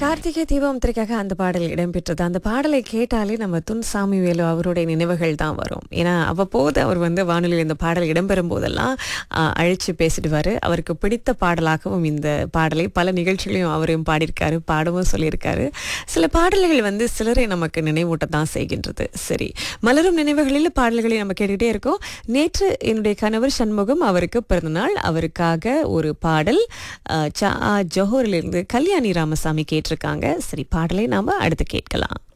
கார்த்திகை தீபம் திரைக்காக அந்த பாடல் இடம்பெற்றது அந்த பாடலை கேட்டாலே நம்ம துன் சாமிவேலு அவருடைய நினைவுகள் தான் வரும் ஏன்னா அவ்வப்போது அவர் வந்து வானொலியில் இந்த பாடல் இடம்பெறும் போதெல்லாம் ஆஹ், அழைச்சு பேசிடுவார் அவருக்கு பிடித்த பாடலாகவும் இந்த பாடலை பல நிகழ்ச்சிகளையும் அவரையும் பாடியிருக்காரு பாடவும் சொல்லியிருக்காரு சில பாடல்கள் வந்து சிலரை நமக்கு நினைவூட்ட தான் செய்கின்றது சரி மலரும் நினைவுகளில் பாடல்களை நம்ம கேட்டுக்கிட்டே இருக்கோம் நேற்று என்னுடைய கணவர் சண்முகம் அவருக்கு பிறந்தநாள் அவருக்காக ஒரு பாடல் ஆஹ், சா ஜோஹரிலிருந்து கல்யாணி ராமசாமி கேட்டிருக்காங்க சரி பாடலை நாம அடுத்து கேட்கலாம்